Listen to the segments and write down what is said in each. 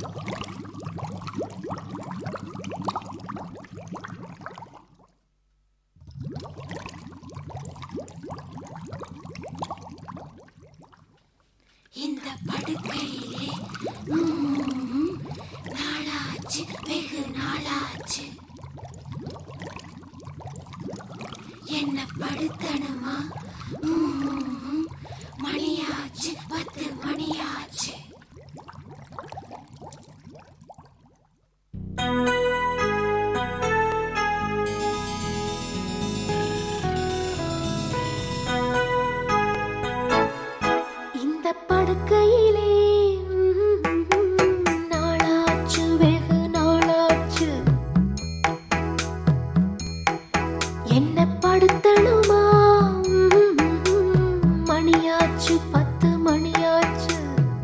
இந்த படுக்கையிலே ம்ம், நாளாச்சு வெகு நாளாச்சு என்ன படுத்தணுமா ம்ம், மணியாச்சு பத்து மணியாச்சு இந்த படுக்கையிலே ம்ம், நாளாச்சு வெகு நாளாச்சு என்ன படுத்தணுமா ம்ம், மணியாச்சு பத்து மணியாச்சு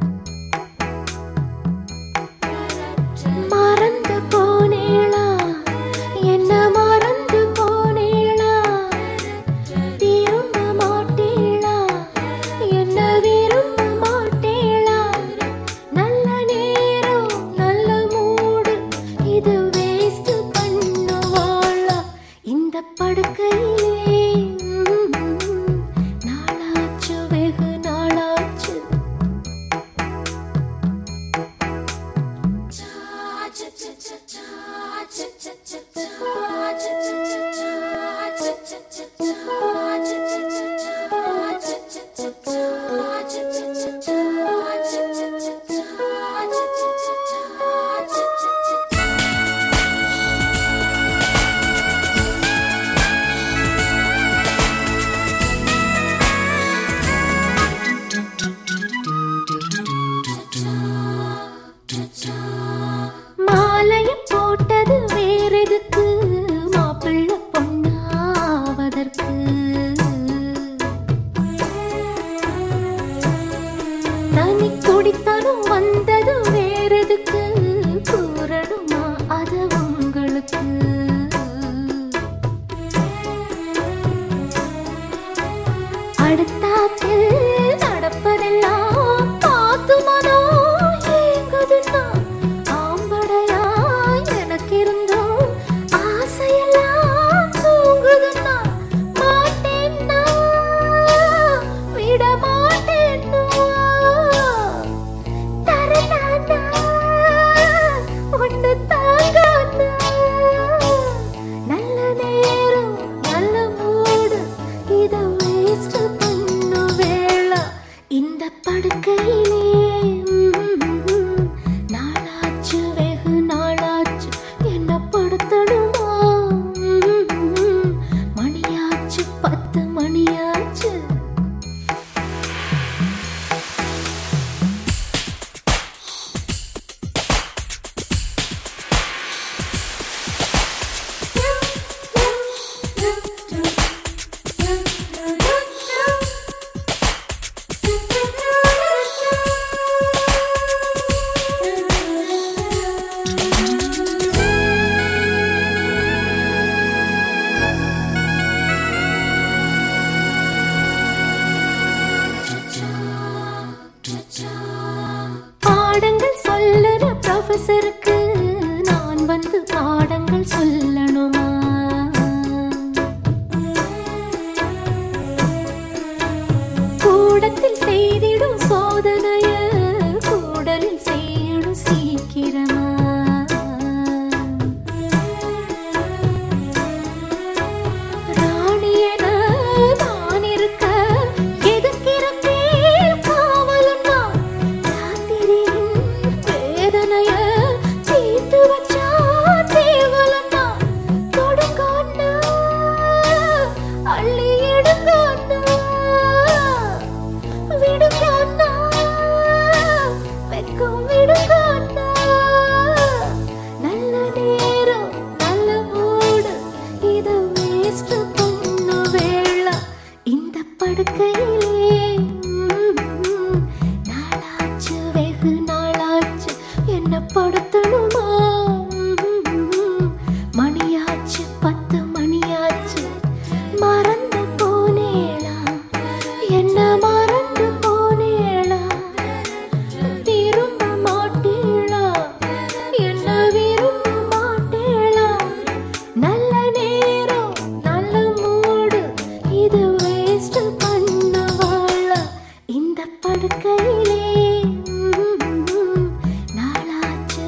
மறந்து போனேளா என்ன மறந்து போனேளா திரும்ப மாட்டேளா என்ன விரும்ப மாட்டேளா நல்ல நேரம் நல்ல மூடு இது வேஸ்ட் பண்ணுவாளா இந்த படுக்கையிலே ம்ம், நாளாச்சு வெகு நாளாச்சு மாலைய போட்டது வேறெதுக்கு மாப்பிள்ள பொண்ணாவதற்கு தனி குடித்தனம் வந்தது வேறெதுக்கு கூறணுமா அது உங்களுக்கு அடுத்தாத்தில் நடப்பதெல்லாம் பார்த்து மனோ ஏங்குதுன்னா ஆம்படையா எனக்கு இருந்தும் ஆசையெல்லாம் தூங்குதுன்னா மாட்டேன்னா விட மாட்டேன்னா தரலானா ஒன்று தாங்கானா நல்ல நேரம் நல்ல மூடு இத வேஸ்ட் பண்ணு வேளா இந்த படுக்கையிலே ம்ம், நாளாச்சு வெகு நாளாச்சு என்ன படுத்தணுமா ம்ம், மணியாச்சு பத்து மணியாச்சு பாடங்கள் சொல்லுற ப்ரொஃபஸருக்கு நான் வந்து பாடங்கள் சொல்லணுமா கூடத்தில் செய்திடும் சோதனைய கூடலில் செய்யணும் சீக்கிரமா ராணியன நான் இருக்க எதுக்கிருப்பேன் காவலுன்னா ராத்திரியின் வேதனைய தீர்த்து வச்சா தேவலன்னா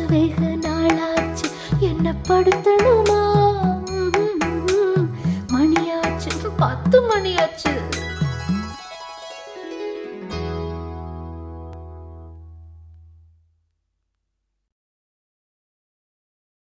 வெகு நாளாச்சு என்ன படுத்தணுமா மணியாச்சு பத்து மணியாச்சு